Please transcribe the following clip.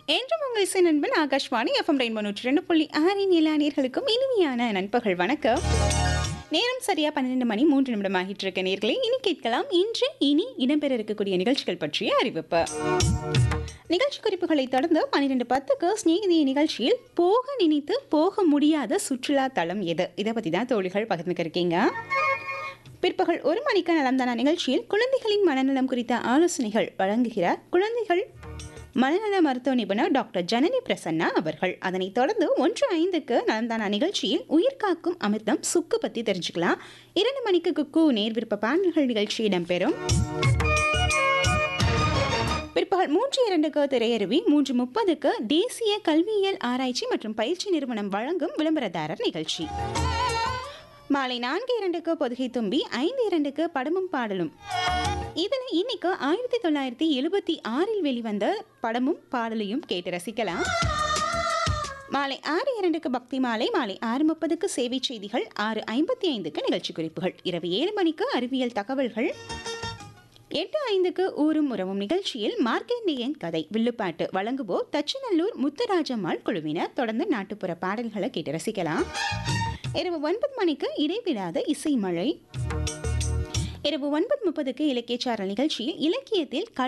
என்றும் உங்கள் இசை நண்பன் ஆகாஷ்வாணி எஃப்எம் ரெயின்போ நூற்றி ரெண்டு புள்ளி ஆறின் எல்லா நேர்களுக்கும் இனிமையான நண்பர்கள் வணக்கம் நேரம் சரியா பன்னிரெண்டு மணி மூன்று நிமிடம் ஆகிட்டு இருக்க நேர்களை இனி கேட்கலாம் இன்று இனி இடம்பெற இருக்கக்கூடிய நிகழ்ச்சிகள் பற்றிய அறிவிப்பு நிகழ்ச்சி குறிப்புகளை தொடர்ந்து பன்னிரெண்டு பத்துக்கு ஸ்நேகிதிய நிகழ்ச்சியில் போக நினைத்து போக முடியாத சுற்றுலா தலம் எது இதை பற்றி தான் தோழிகள் பகிர்ந்துக்க இருக்கீங்க பிற்பகல் ஒரு மணிக்கு நலம்தானா நிகழ்ச்சியில் குழந்தைகளின் மனநலம் குறித்த ஆலோசனைகள் வழங்குகிறார் குழந்தைகள் மனநல மருத்துவ நிபுணர் டாக்டர் ஜனனி பிரசன்னா அவர்கள் அதனைத் தொடர்ந்து ஒன்று ஐந்துக்கு நலம்தானா நிகழ்ச்சியில் உயிர்காக்கும் அமிர்தம் சுக்கு பற்றி தெரிஞ்சுக்கலாம் இரண்டு மணிக்கு குக்கு நேர் விருப்ப பாடல்கள் நிகழ்ச்சி இடம்பெறும் பிற்பகல் மூன்று இரண்டுக்கு திரையருவி மூன்று முப்பதுக்கு தேசிய கல்வியியல் ஆராய்ச்சி மற்றும் பயிற்சி நிறுவனம் வழங்கும் விளம்பரதாரர் நிகழ்ச்சி மாலை நான்கு இரண்டுக்கு பொதுகை தும்பி ஐந்து இரண்டுக்கு படமும் பாடலும் இதில் இன்னைக்கு ஆயிரத்தி தொள்ளாயிரத்தி எழுபத்தி ஆறில் வெளிவந்த படமும் பாடலையும் கேட்டு ரசிக்கலாம் மாலை ஆறு இரண்டுக்கு பக்தி மாலை மாலை ஆறு முப்பதுக்கு சேவை செய்திகள் ஆறு ஐம்பத்தி ஐந்துக்கு நிகழ்ச்சி குறிப்புகள் இரவு ஏழு மணிக்கு அறிவியல் தகவல்கள் எட்டு ஐந்துக்கு ஊரும் உறவும் நிகழ்ச்சியில் மார்க்கேண்டியன் கதை வில்லுப்பாட்டு வழங்குவோர் தச்சநல்லூர் முத்துராஜம்மாள் குழுவினர் தொடர்ந்து நாட்டுப்புற பாடல்களை கேட்டு ரசிக்கலாம் இரவு ஒன்பது மணிக்கு இடைவிடாத இசை மழை இரவு ஒன்பது முப்பதுக்கு இலக்கியச்சாரல் நிகழ்ச்சியில் இலக்கியத்தில்